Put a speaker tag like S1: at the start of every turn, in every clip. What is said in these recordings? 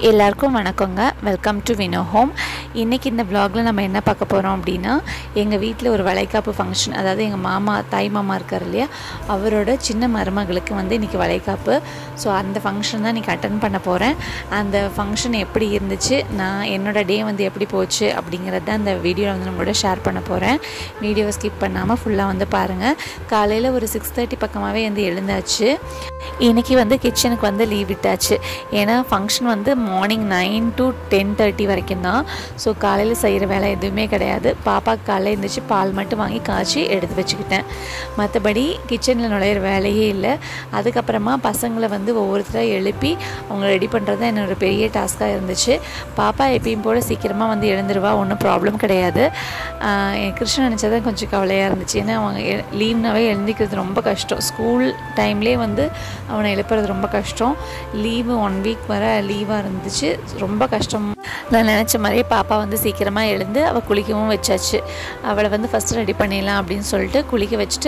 S1: எல்லாருக்கும் வணக்கங்க welcome to Vino home இன்றைக்கி இந்த vlogல நம்ம என்ன பார்க்க போகிறோம் அப்படின்னா எங்கள் வீட்டில் ஒரு வளைகாப்பு ஃபங்க்ஷன் அதாவது எங்கள் மாமா தாய் மாமா இருக்கார் இல்லையா அவரோட சின்ன மருமகளுக்கு வந்து இன்றைக்கி வளைகாப்பு ஸோ அந்த ஃபங்க்ஷன் தான் இன்றைக்கி அட்டன் பண்ண போகிறேன் அந்த ஃபங்க்ஷன் எப்படி இருந்துச்சு நான் என்னோடய டே வந்து எப்படி போச்சு அப்படிங்கிறது தான் இந்த வீடியோவில் வந்து நம்மளோட ஷேர் பண்ண போகிறேன் வீடியோவை ஸ்கிப் பண்ணாமல் ஃபுல்லாக வந்து பாருங்கள் காலையில் ஒரு சிக்ஸ் தேர்ட்டி பக்கமாகவே வந்து எழுந்தாச்சு இன்றைக்கி வந்து கிச்சனுக்கு வந்து லீவ் விட்டாச்சு ஏன்னா ஃபங்க்ஷன் வந்து morning nine to ten thirty வரைக்கும் தான் ஸோ காலையில் செய்கிற வேலை எதுவுமே கிடையாது பாப்பாக்கு காலையில் எழுந்திரிச்சு பால் மட்டும் வாங்கி காய்ச்சி எடுத்து வச்சுக்கிட்டேன் மற்றபடி கிச்சனில் நுழையிற வேலையே இல்லை அதுக்கப்புறமா பசங்களை வந்து ஒவ்வொருத்தராக எழுப்பி அவங்க ரெடி பண்ணுறது தான் என்னோட பெரிய டாஸ்க்காக இருந்துச்சு பாப்பா எப்பயும் போல் சீக்கிரமாக வந்து எழுந்துருவா ஒன்றும் ப்ராப்ளம் கிடையாது ஆஹ் என் கிருஷ்ணன் நினச்சதான் கொஞ்சம் கவலையாக இருந்துச்சு ஏன்னா அவங்க லீவ்னாவே எழுந்திக்கிறது ரொம்ப கஷ்டம் ஸ்கூல் டைம்லேயே வந்து அவனை எழுப்புறது ரொம்ப கஷ்டம் லீவு ஒன் வீக் வர லீவாக இருந்துச்சு ரொம்ப கஷ்டம் நான் நினச்ச மாதிரியே பாப்பா வந்து சீக்கிரமாக எழுந்து அவள் குளிக்கவும் வச்சாச்சு அவளை வந்து ஃபஸ்ட்டு ரெடி பண்ணிடலாம் அப்படின்னு சொல்லிட்டு குளிக்க வச்சுட்டு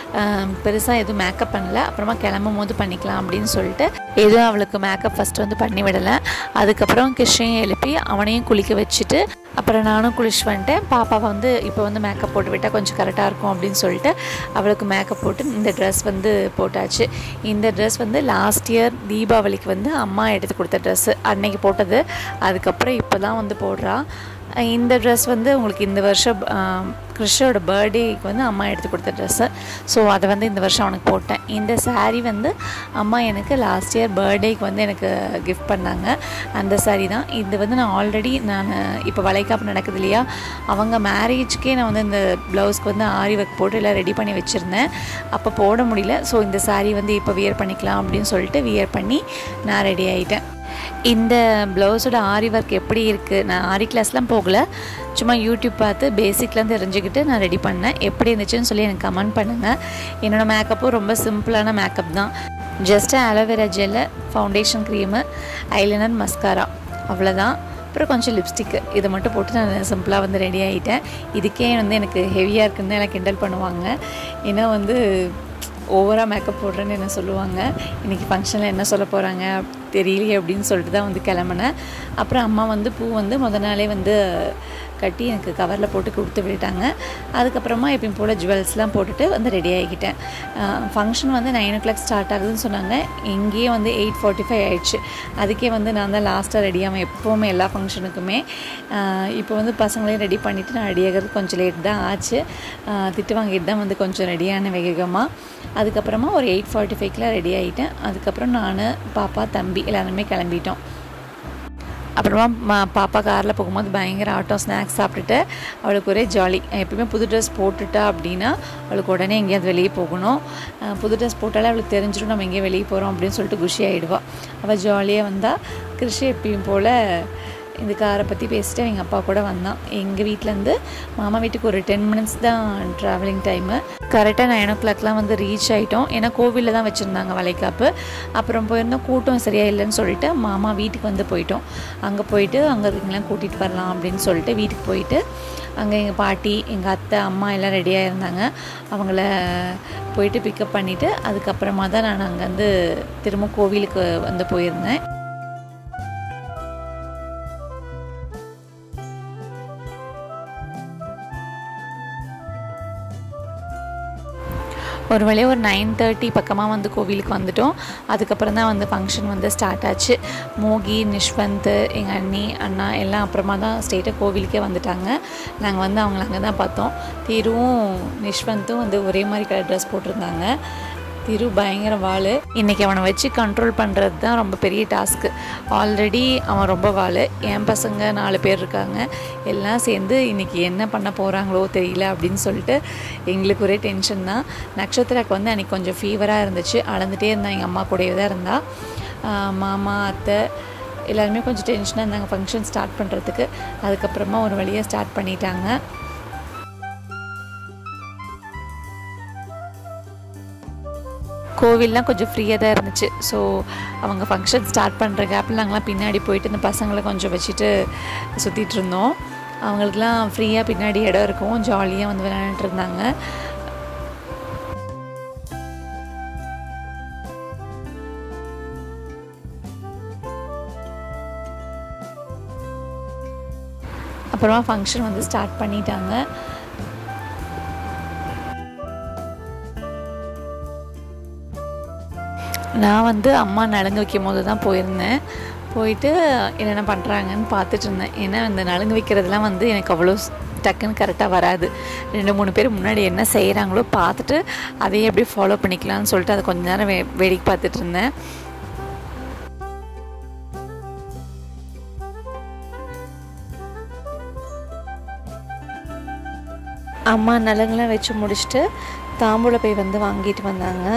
S1: பெருசாக எதுவும் மேக்கப் பண்ணல அப்புறமா கிளம்பும் போது பண்ணிக்கலாம் அப்படின்னு சொல்லிட்டு எதுவும் அவளுக்கு மேக்கப் ஃபஸ்ட்டு வந்து பண்ணி விடலை அதுக்கப்புறம் கிருஷ்ணையும் எழுப்பி அவனையும் குளிக்க வச்சுட்டு அப்புறம் நானும் குளிச்சு வந்துட்டேன் பாப்பாவை வந்து இப்போ வந்து மேக்கப் போட்டு விட்டால் கொஞ்சம் கரெக்டாக இருக்கும் அப்படின்னு சொல்லிட்டு அவளுக்கு மேக்கப் போட்டு இந்த ட்ரெஸ் வந்து போட்டாச்சு இந்த ட்ரெஸ் வந்து லாஸ்ட் இயர் தீபாவளிக்கு வந்து அம்மா எடுத்து கொடுத்த ட்ரெஸ்ஸு அன்னைக்கு போட்டது அதுக்கப்புறம் இப்போ தான் வந்து போடுறா இந்த ட்ரெஸ் வந்து உங்களுக்கு இந்த வருஷம் கிறிஷோட பர்த்டேக்கு வந்து அம்மா எடுத்து கொடுத்த ட்ரெஸ்ஸு ஸோ அதை வந்து இந்த வருஷம் அவனுக்கு போட்டேன் இந்த saree வந்து அம்மா எனக்கு லாஸ்ட் இயர் பர்த்டேக்கு வந்து எனக்கு கிஃப்ட் பண்ணாங்க அந்த saree தான் இது வந்து நான் ஆல்ரெடி நான் இப்போ வளைகாப்பு நடக்குது இல்லையா அவங்க மேரேஜ்க்கே நான் வந்து இந்த ப்ளவுஸ்க்கு வந்து ஆரி ஒர்க் போட்டு எல்லாம் ரெடி பண்ணி வச்சுருந்தேன் அப்போ போட முடியல ஸோ இந்த saree வந்து இப்போ வியர் பண்ணிக்கலாம் அப்படின்னு சொல்லிட்டு வியர் பண்ணி நான் ரெடி ஆகிட்டேன் இந்த ப்ளவுஸோட ஆரி ஒர்க் எப்படி இருக்குது நான் ஆரி கிளாஸ்லாம் போகல சும்மா யூடியூப் பார்த்து பேசிக்லாம் தெரிஞ்சுக்கிட்டு நான் ரெடி பண்ணேன் எப்படி இருந்துச்சுன்னு சொல்லி எனக்கு கமெண்ட் பண்ணுங்கள் என்னோடய மேக்கப்பும் ரொம்ப சிம்பிளான மேக்கப் தான் just aloe vera gel foundation cream eyeliner mascara அவ்வளோதான் அப்புறம் கொஞ்சம் லிப்ஸ்டிக்கு இதை மட்டும் போட்டு நான் சிம்பிளாக வந்து ரெடி ஆகிட்டேன் இதுக்கே வந்து எனக்கு ஹெவியாக இருக்குன்னு தான் எனக்கு கிண்டல் பண்ணுவாங்க ஏன்னா வந்து ஓவராக மேக்கப் போடுறேன்னு என்ன சொல்லுவாங்க இன்றைக்கி ஃபங்க்ஷனில் என்ன சொல்ல போகிறாங்க தெரியலையே அப்படின்னு சொல்லிட்டு தான் வந்து கிளம்புனேன் அப்புறம் அம்மா வந்து பூ வந்து முத நாளே வந்து கட்டி எனக்கு கவரில் போட்டு கொடுத்து விட்டாங்க அதுக்கப்புறமா எப்பயும் போல் ஜுவல்ஸ்லாம் போட்டுட்டு வந்து ரெடி ஆகிக்கிட்டேன் ஃபங்க்ஷன் வந்து நைன் ஓ கிளாக் ஸ்டார்ட் ஆகுதுன்னு சொன்னாங்க இங்கேயே வந்து எயிட் ஃபார்ட்டி ஃபைவ் ஆயிடுச்சு அதுக்கே வந்து நான் தான் லாஸ்ட்டாக ரெடி ஆகும் எப்போவுமே எல்லா ஃபங்க்ஷனுக்குமே இப்போ வந்து பசங்களையும் ரெடி பண்ணிவிட்டு நான் ரெடி ஆகிறது கொஞ்சம் லேட் தான் ஆச்சு திட்டு வாங்கிட்டு தான் வந்து கொஞ்சம் ரெடியான வேகமாக அதுக்கப்புறமா ஒரு எயிட் ஃபார்ட்டி ஃபைவ்க்கெலாம் ரெடி ஆகிட்டேன் அதுக்கப்புறம் நான் பாப்பா தம்பி எல்லாருமே கிளம்பிட்டோம் அப்புறமா ம- பாப்பா காரில் போகும்போது பயங்கர ஆட்டம் ஸ்நாக்ஸ் சாப்பிட்டுட்டு அவளுக்கு ஒரே ஜாலி எப்பயுமே புது ட்ரெஸ் போட்டுட்டா அப்படின்னா அவளுக்கு உடனே எங்கேயாவது வெளியே போகணும் அஹ் புது ட்ரெஸ் போட்டாலே அவளுக்கு தெரிஞ்சிடும் நம்ம எங்கேயும் வெளியே போகிறோம் அப்படின்னு சொல்லிட்டு குஷி ஆகிடுவா அவள் ஜாலியாக வந்தால் கிருஷி எப்பயும் போல் இந்த காரை பற்றி பேசிட்டு எங்கள் அப்பா கூட வந்தான் எங்கள் வீட்டிலேருந்து மாமா வீட்டுக்கு ஒரு டென் மினிட்ஸ் தான் ட்ராவலிங் டைமு கரெக்டாக நைன் ஓ கிளாக்லாம் வந்து ரீச் ஆகிட்டோம் ஏன்னா கோவிலில் தான் வச்சுருந்தாங்க வளைகாப்பு அப்புறம் போயிருந்தோம் கூட்டம் சரியாக இல்லைன்னு சொல்லிட்டு மாமா வீட்டுக்கு வந்து போயிட்டோம் அங்கே போயிட்டு அங்கே இருக்கீங்களாம் கூட்டிகிட்டு வரலாம் அப்படின்னு சொல்லிட்டு வீட்டுக்கு போயிட்டு அங்கே எங்கள் பாட்டி எங்கள் அத்தை அம்மா எல்லாம் ரெடியாக இருந்தாங்க அவங்கள போயிட்டு பிக்கப் பண்ணிவிட்டு அதுக்கப்புறமா தான் நான் அங்கே வந்து திரும்ப கோவிலுக்கு வந்து போயிருந்தேன் ஒரு வழியாக ஒரு நைன் தேர்ட்டி பக்கமாக வந்து கோவிலுக்கு வந்துட்டோம் அதுக்கப்புறம் தான் வந்து ஃபங்க்ஷன் வந்து ஸ்டார்ட் ஆச்சு மோகி நிஷ்வந்த் எங்கள் அண்ணி அண்ணா எல்லாம் அப்புறமா தான் ஸ்டேட்டாக கோவிலுக்கே வந்துட்டாங்க நாங்கள் வந்து அவங்கள அங்கே தான் பார்த்தோம் திருவும் நிஷ்வந்தும் வந்து ஒரே மாதிரி கலர் ட்ரெஸ் போட்டிருந்தாங்க திரு பயங்கர வாள் இன்றைக்கி அவனை வச்சு கண்ட்ரோல் பண்ணுறது தான் ரொம்ப பெரிய டாஸ்க்கு ஆல்ரெடி அவன் ரொம்ப வாள் என் பசங்க நாலு பேர் இருக்காங்க எல்லாம் சேர்ந்து இன்றைக்கி என்ன பண்ண போகிறாங்களோ தெரியல அப்படின்னு சொல்லிட்டு எங்களுக்கு ஒரே டென்ஷன் தான் நட்சத்திராக்கு வந்து அன்றைக்கி கொஞ்சம் ஃபீவராக இருந்துச்சு அளந்துட்டே இருந்தா எங்கள் அம்மா கூடயே தான் இருந்தா ஆஹ் மாமா அத்தை எல்லாருமே கொஞ்சம் டென்ஷனாக இருந்தாங்க ஃபங்க்ஷன் ஸ்டார்ட் பண்ணுறதுக்கு அதுக்கப்புறமா ஒரு வழியாக ஸ்டார்ட் பண்ணிட்டாங்க கோவில்லாம் கொஞ்சம் ஃப்ரீயாக தான் இருந்துச்சு ஸோ அவங்க ஃபங்க்ஷன் ஸ்டார்ட் பண்ணுற கேப்பில் நாங்களாம் பின்னாடி போயிட்டு இந்த பசங்களை கொஞ்சம் வச்சுட்டு சுற்றிட்டு இருந்தோம் அவங்களுக்குலாம் ஃப்ரீயாக பின்னாடி இடம் இருக்கும் ஜாலியாக வந்து விளையாண்டுட்டு இருந்தாங்க அப்புறமா ஃபங்க்ஷன் வந்து ஸ்டார்ட் பண்ணிட்டாங்க நான் வந்து அம்மா நலுங்கு வைக்கும் போது தான் போயிருந்தேன் போயிட்டு என்னென்ன பண்ணுறாங்கன்னு பார்த்துட்டு இருந்தேன் ஏன்னா இந்த நலுங்கு வைக்கிறதுலாம் வந்து எனக்கு அவ்வளோ டக்குன்னு கரெக்டாக வராது ரெண்டு மூணு பேர் முன்னாடி என்ன செய்கிறாங்களோ பார்த்துட்டு அதையே எப்படி ஃபாலோ பண்ணிக்கலாம்னு சொல்லிட்டு அதை கொஞ்ச நேரம் வே வேடிக்கை பார்த்துட்டு இருந்தேன் அம்மா நலங்கெல்லாம் வச்சு முடிச்சுட்டு தாம்பூல பை வந்து வாங்கிட்டு வந்தாங்க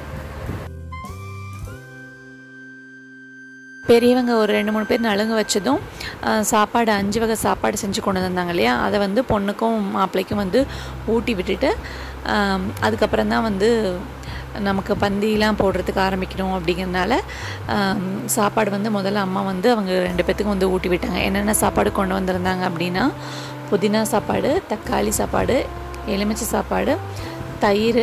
S1: பெரியவங்க ஒரு ரெண்டு மூணு பேர் நலுங்கு வச்சதும் சாப்பாடு அஞ்சு வகை சாப்பாடு செஞ்சு கொண்டு வந்தாங்க இல்லையா அதை வந்து பொண்ணுக்கும் மாப்பிள்ளைக்கும் வந்து ஊட்டி விட்டுட்டு அதுக்கப்புறம் தான் வந்து நமக்கு பந்திலாம் போடுறதுக்கு ஆரம்பிக்கணும் அப்படிங்கிறதுனால சாப்பாடு வந்து முதல்ல அம்மா வந்து அவங்க ரெண்டு பேர்த்துக்கும் வந்து ஊட்டி விட்டாங்க என்னென்ன சாப்பாடு கொண்டு வந்திருந்தாங்க அப்படின்னா புதினா சாப்பாடு தக்காளி சாப்பாடு எலுமிச்சை சாப்பாடு தயிர்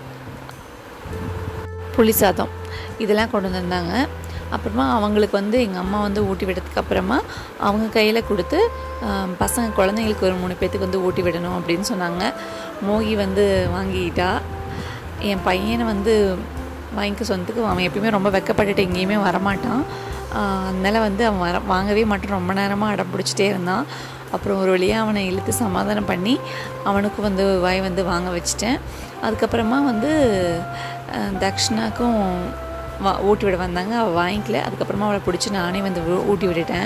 S1: புளி சாதம் இதெல்லாம் கொண்டு வந்திருந்தாங்க அப்புறமா அவங்களுக்கு வந்து எங்கள் அம்மா வந்து ஊட்டி விட்டதுக்கு அப்புறமா அவங்க கையில் கொடுத்து பசங்க குழந்தைங்களுக்கு ஒரு மூணு பேர்த்துக்கு வந்து ஊட்டி விடணும் அப்படின்னு சொன்னாங்க மோகி வந்து வாங்கிக்கிட்டா என் பையனை வந்து வாங்கிக்க சொன்னதுக்கு அவன் எப்பயுமே ரொம்ப வெக்கப்பட்டுட்டு எங்கேயுமே வரமாட்டான் அதனால் வந்து அவன் வர வாங்கவே மாட்டான் ரொம்ப நேரமாக அடம் பிடிச்சிட்டே இருந்தான் அப்புறம் ஒரு வழியாக அவனை இழுத்து சமாதானம் பண்ணி அவனுக்கும் வந்து வாய் வந்து வாங்க வச்சிட்டேன் அதுக்கப்புறமா வந்து தக்ஷனாக்கும் வா ஊட்டி விட வந்தாங்க அவள் வாங்கிக்கல அதுக்கப்புறமா அவளை பிடிச்சி நானே வந்து ஊட்டி விட்டுட்டேன்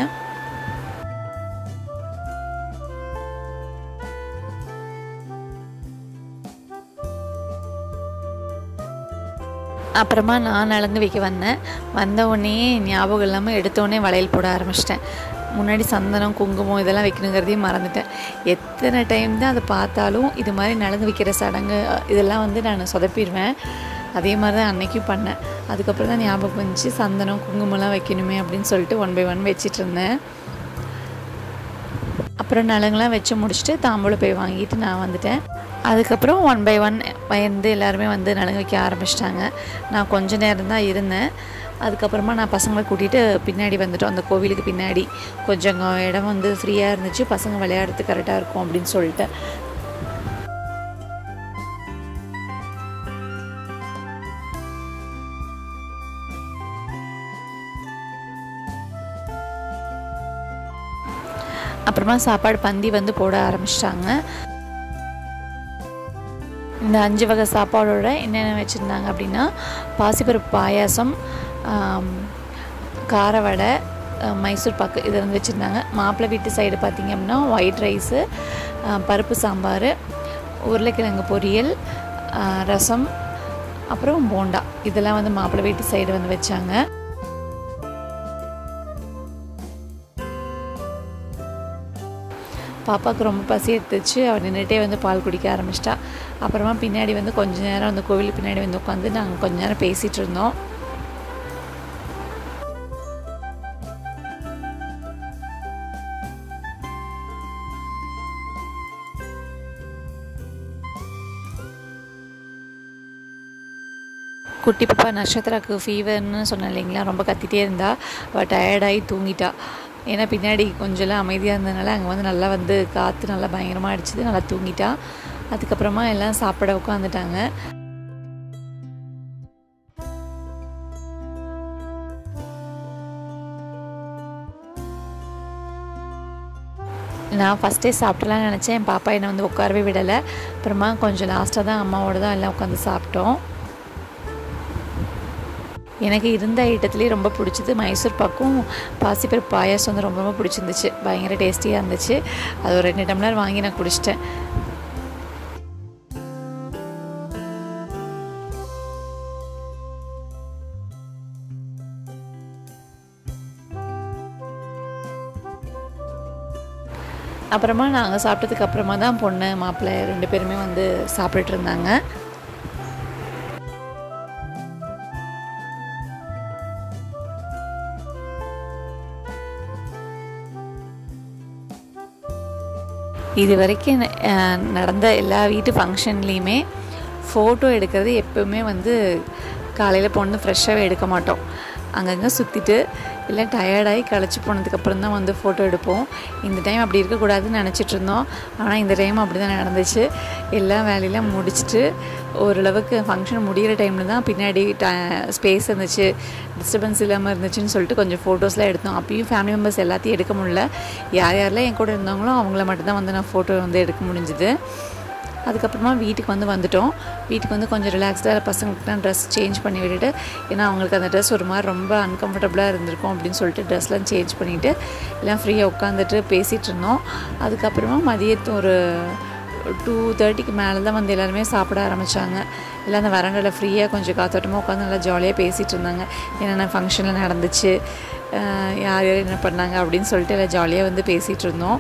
S1: அப்புறமா நான் நலங்கு வைக்க வந்தேன் வந்த உடனே ஞாபகம் இல்லாமல் எடுத்தோடனே வளையல் போட ஆரம்பிச்சிட்டேன் முன்னாடி சந்தனம் குங்குமம் இதெல்லாம் வைக்கணுங்கிறதையும் மறந்துட்டேன் எத்தனை டைம் தான் அதை பார்த்தாலும் இது மாதிரி நலங்கு வைக்கிற சடங்கு இதெல்லாம் வந்து நான் சொதப்பிடுவேன் அதே மாதிரி தான் அன்னைக்கும் பண்ணேன் அதுக்கப்புறம் தான் ஞாபகம் வந்துச்சு சந்தனம் குங்குமம்லாம் வைக்கணுமே அப்படின்னு சொல்லிட்டு ஒன் பை ஒன் வச்சிட்டு இருந்தேன் அப்புறம் நலங்கெலாம் வச்சு முடிச்சுட்டு தாம்பூல போய் வாங்கிட்டு நான் வந்துட்டேன் அதுக்கப்புறம் ஒன் பை ஒன் வந்து எல்லாருமே வந்து நலங்கு வைக்க ஆரம்பிச்சிட்டாங்க நான் கொஞ்ச நேரம் தான் இருந்தேன் அதுக்கப்புறமா நான் பசங்களை கூட்டிகிட்டு பின்னாடி வந்துட்டோம் அந்த கோவிலுக்கு பின்னாடி கொஞ்சம் இடம் வந்து ஃப்ரீயாக இருந்துச்சு பசங்க விளையாடுறதுக்கு கரெக்டாக இருக்கும் அப்படின்னு சொல்லிட்டு அப்புறமா சாப்பாடு பந்தி வந்து போட ஆரம்பிச்சிட்டாங்க இந்த அஞ்சு வகை சாப்பாடோட என்னென்ன வச்சுருந்தாங்க அப்படின்னா பாசிப்பருப்பு பாயாசம் கார வடை மைசூர் பாக்கு இதை வந்து வச்சுருந்தாங்க மாப்பிள்ளை வீட்டு சைடு பார்த்திங்க அப்படின்னா ஒயிட் ரைஸு பருப்பு சாம்பார் உருளைக்கிழங்கு பொரியல் ரசம் அப்புறம் போண்டா இதெல்லாம் வந்து மாப்பிள்ளை வீட்டு சைடு வந்து வச்சாங்க பாப்பாவுக்கு ரொம்ப பசி எடுத்துச்சு அவள் நின்றுட்டே வந்து பால் குடிக்க ஆரம்பிச்சிட்டா அப்புறமா பின்னாடி வந்து கொஞ்ச நேரம் அந்த கோவில் பின்னாடி வந்து உட்காந்து நாங்கள் கொஞ்ச நேரம் பேசிகிட்டு இருந்தோம் குட்டி பாப்பா நட்சத்திராக்கு ஃபீவர்னு சொன்னேன் இல்லைங்களா ரொம்ப கத்திட்டே இருந்தா அவள் டயர்டாகி தூங்கிட்டா ஏன்னா பின்னாடி கொஞ்சம்லாம் அமைதியாக இருந்ததுனால அங்கே வந்து நல்லா வந்து காற்று நல்லா பயங்கரமாக அடிச்சுது நல்லா தூங்கிட்டா அதுக்கப்புறமா எல்லாம் சாப்பிட உட்காந்துட்டாங்க நான் ஃபஸ்ட்டே சாப்பிட்டலாம்னு நினச்சேன் என் பாப்பா என்னை வந்து உட்காரவே விடலை அப்புறமா கொஞ்சம் லாஸ்ட்டாக தான் அம்மாவோட தான் எல்லாம் உட்காந்து சாப்பிட்டோம் எனக்கு இருந்த ஐட்டத்துலேயே ரொம்ப பிடிச்சது மைசூர் பாக்கும் பாசிப்பருப்பு பாயாசம் வந்து ரொம்ப ரொம்ப பிடிச்சிருந்துச்சு பயங்கர டேஸ்டியாக இருந்துச்சு அது ஒரு ரெண்டு டம்ளர் வாங்கி நான் குடிச்சிட்டேன் அப்புறமா நாங்கள் சாப்பிட்டதுக்கு அப்புறமா தான் பொண்ணு மாப்பிள்ளை ரெண்டு பேருமே வந்து சாப்பிட்டுட்டு இருந்தாங்க இது வரைக்கும் அஹ், நடந்த எல்லா வீட்டு ஃபங்க்ஷன்லேயுமே ஃபோட்டோ எடுக்கிறது எப்போவுமே வந்து காலையில் பொண்ணு ஃப்ரெஷ்ஷாகவே எடுக்க மாட்டோம் அங்கங்கே சுற்றிட்டு இல்லை டயர்டாகி களைச்சி போனதுக்கப்புறம் தான் வந்து ஃபோட்டோ எடுப்போம் இந்த டைம் அப்படி இருக்கக்கூடாதுன்னு நினச்சிட்டு இருந்தோம் ஆனால் இந்த டைம் அப்படி தான் நடந்துச்சு எல்லா வேலையெல்லாம் முடிச்சுட்டு ஓரளவுக்கு ஃபங்க்ஷன் முடிகிற டைமில் தான் பின்னாடி ட ஸ்பேஸ் இருந்துச்சு டிஸ்டர்பன்ஸ் இல்லாமல் இருந்துச்சுன்னு சொல்லிட்டு கொஞ்சம் ஃபோட்டோஸ்லாம் எடுத்தோம் அப்பயும் ஃபேமிலி மெம்பர்ஸ் எல்லாத்தையும் எடுக்க முடியல யார் யாரெல்லாம் என் கூட இருந்தாங்களோ அவங்கள மட்டும்தான் வந்து நான் ஃபோட்டோ வந்து எடுக்க முடிஞ்சுது அதுக்கப்புறமா வீட்டுக்கு வந்து வந்துட்டோம் வீட்டுக்கு வந்து கொஞ்சம் ரிலாக்ஸ்டாக பசங்களுக்குலாம் ட்ரெஸ் சேஞ்ச் பண்ணி விட்டுட்டு ஏன்னா அவங்களுக்கு அந்த ட்ரெஸ் ஒரு மாதிரி ரொம்ப அன்கம்ஃபர்டபுளாக இருந்திருக்கும் அப்படின்னு சொல்லிட்டு ட்ரெஸ்லாம் சேஞ்ச் பண்ணிவிட்டு எல்லாம் ஃப்ரீயாக உட்காந்துட்டு பேசிகிட்டு இருந்தோம் அதுக்கப்புறமா மதியத்து ஒரு டூ தேர்ட்டிக்கு மேலே தான் வந்து எல்லாருமே சாப்பிட ஆரம்பித்தாங்க எல்லாம் அந்த வராண்டில் ஃப்ரீயாக கொஞ்சம் காத்தோட்டமாக உட்காந்து நல்லா ஜாலியாக பேசிகிட்டு இருந்தாங்க என்னென்ன ஃபங்க்ஷனில் நடந்துச்சு யார் யார் என்ன பண்ணாங்க அப்படின்னு சொல்லிட்டு எல்லாம் ஜாலியாக வந்து பேசிகிட்டு இருந்தோம்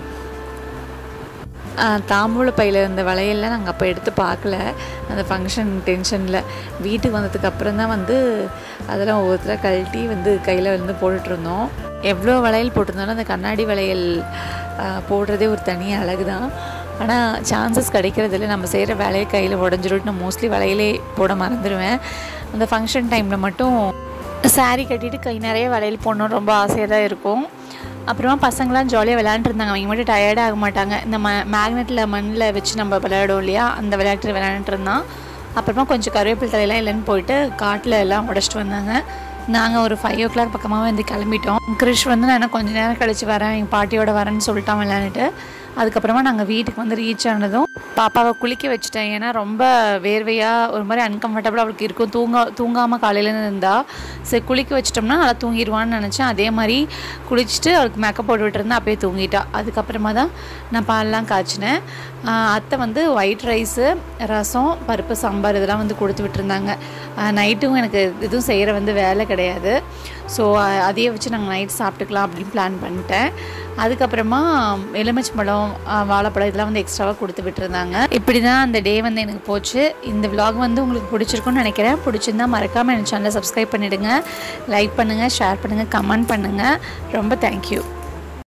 S1: தாம்பூல பையில் இருந்த வளையல்லாம் நாங்கள் அப்போ எடுத்து பார்க்கல அந்த ஃபங்க்ஷன் டென்ஷனில் வீட்டுக்கு வந்ததுக்கு அப்புறம் தான் வந்து அதெல்லாம் ஒவ்வொருத்தராக கழட்டி வந்து கையில் வந்து போட்டுட்ருந்தோம் எவ்வளோ வளையல் போட்டிருந்தாலும் அந்த கண்ணாடி வளையல் போடுறதே ஒரு தனி அழகு தான் ஆனால் சான்சஸ் கிடைக்கிறதில்ல நம்ம செய்கிற வேலையை கையில் உடஞ்சிருட்டு நான் மோஸ்ட்லி வளையலே போட மறந்துடுவேன் அந்த ஃபங்க்ஷன் டைமில் மட்டும் சாரீ கட்டிட்டு கை நிறைய வளையல் போடணும் ரொம்ப ஆசையாக தான் இருக்கும் அப்புறமா பசங்களாம் ஜாலியாக விளையாண்டுருந்தாங்க அவங்க மட்டும் டயர்டாக ஆக மாட்டாங்க இந்த ம மேக்னெட்டில் மண்ணில் வச்சு நம்ம விளையாடுவோம் இல்லையா அந்த விளையாட்டு விளையாண்டுருந்தான் அப்புறமா கொஞ்சம் கருவேப்பில் தலையெல்லாம் இல்லைன்னு போயிட்டு காட்டில் எல்லாம் உடச்சிட்டு வந்தாங்க நாங்கள் ஒரு ஃபைவ் ஓ கிளாக் பக்கமாக வந்து கிளம்பிட்டோம் கிறிஷ் வந்து நான் கொஞ்சம் நேரம் கழிச்சு வரேன் எங்கள் பாட்டியோட வரேன்னு சொல்லிட்டான் விளையாண்டுட்டு அதுக்கப்புறமா நாங்கள் வீட்டுக்கு வந்து ரீச் ஆனதும் பாப்பாவை குளிக்க வச்சுட்டேன் ஏன்னா ரொம்ப வேர்வையாக ஒரு மாதிரி அன்கம்ஃபர்டபுளாக அவளுக்கு இருக்கும் தூங்கா தூங்காமல் காலையிலேருந்து இருந்தால் சரி குளிக்க வச்சிட்டோம்னா நல்லா தூங்கிடுவான்னு நினச்சேன் அதே மாதிரி குளிச்சுட்டு அவளுக்கு மேக்கப் போட்டு விட்டுருந்தேன் அப்பயே தூங்கிட்டா அதுக்கப்புறமா தான் நான் பால்லாம் காய்ச்சினேன் அத்தை வந்து ஒயிட் ரைஸு ரசம் பருப்பு சாம்பார் இதெல்லாம் வந்து கொடுத்து விட்டுருந்தாங்க நைட்டும் எனக்கு எதுவும் செய்கிற வந்து வேலை கிடையாது ஸோ அதையே வச்சு நாங்கள் நைட் சாப்பிட்டுக்கலாம் அப்படின்னு பிளான் பண்ணிட்டேன் அதுக்கப்புறமா எலுமிச்சம்பழம் வாழைப்பழம் இதெல்லாம் வந்து எக்ஸ்ட்ராவாக கொடுத்து விட்டுருந்தாங்க இப்படி தான் அந்த டே வந்து எனக்கு போச்சு இந்த விலாக் வந்து உங்களுக்கு பிடிச்சிருக்குன்னு நினைக்கிறேன் பிடிச்சிருந்தா மறக்காமல் என் சேனலை சப்ஸ்கிரைப் பண்ணிவிடுங்க லைக் பண்ணுங்கள் ஷேர் பண்ணுங்கள் கமெண்ட் பண்ணுங்கள் ரொம்ப தேங்க்யூ